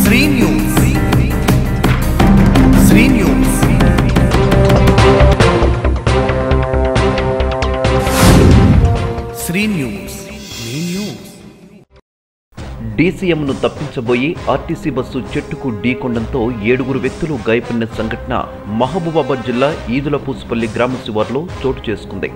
Shri news Sri news Sri news మీ news డీసీఎంను తప్పించబోయి ఆర్టీసీ బస్సు చెట్టుకు ఢీకొండంతో ఏడుగురు వ్యక్తులు గాయపడిన సంఘటన మహబూబాబాద్ జిల్లా ఈదులపూసుపల్లి గ్రామ శివార్లో చోటు చేసుకుంది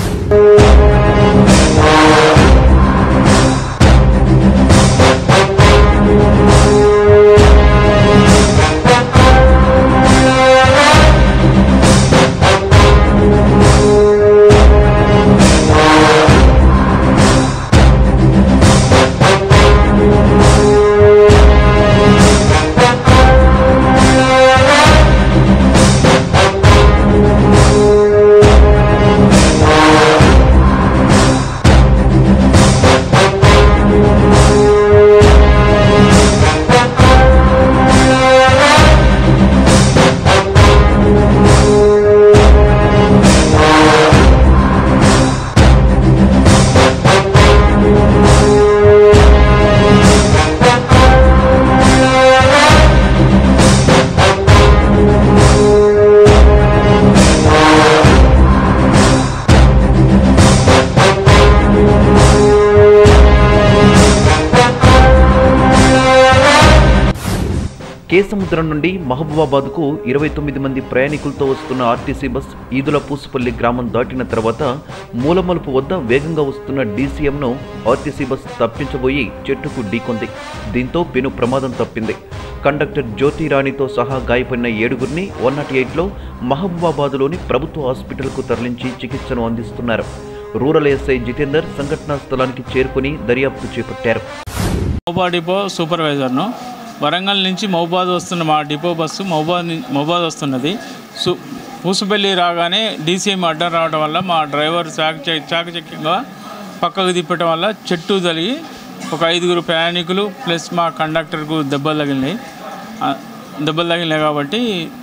కేసముద్రం నుండి మహబూబాబాద్కు ఇరవై తొమ్మిది మంది ప్రయాణికులతో వస్తున్న ఆర్టీసీ బస్ ఈదుల పూసుపల్లి గ్రామం దాటిన తర్వాత మూలమలుపు వద్ద వేగంగా వస్తున్న డీసీఎంను ఆర్టీసీ బస్ తప్పించబోయి చెట్టుకు ఢీకొంది దీంతో పెను ప్రమాదం తప్పింది కండక్టర్ జ్యోతి రాణితో సహా గాయపడిన ఏడుగురిని వన్ నాట్ ఎయిట్లో మహబూబాబాద్లోని ప్రభుత్వ హాస్పిటల్కు తరలించి చికిత్సను అందిస్తున్నారు రూరల్ ఎస్ఐ జితేందర్ సంఘటనా స్థలానికి చేరుకుని దర్యాప్తు చేపట్టారు మహబాద్ డిపో సూపర్వైజర్ను వరంగల్ నుంచి మహబాద్ వస్తున్న మా డిపో బస్సు మహబాద్ ని- మహబాద్ వస్తున్నది సు పూసుపల్లి రాగానే డీసీఎం అడ్డం రావడం వల్ల మా డ్రైవర్ చాక చాకచక్యంగా పక్కకు తిప్పటం వల్ల చెట్టు తగిలి ఒక ఐదుగురు ప్రయాణికులు ప్లస్ మా కండక్టర్కు దెబ్బలు తగిలినాయి ఆ, దెబ్బలు తగిలినాయి కాబట్టి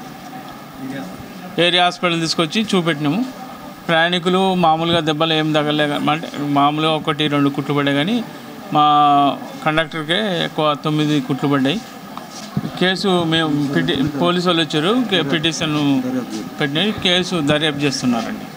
ఏరియా హాస్పిటల్ తీసుకొచ్చి చూపెట్టినాము ప్రయాణికులు మామూలుగా దెబ్బలు ఏం తగలే అంటే మామూలుగా ఒకటి రెండు కుట్లు పడ్డాయి కానీ మా కండక్టర్కే ఎక్కువ తొమ్మిది కుట్లు పడ్డాయి కేసు మేము పిటి పోలీసు వాళ్ళు వచ్చారు కే- పిటిషన్ పెట్టిన కేసు దర్యాప్తు చేస్తున్నారండి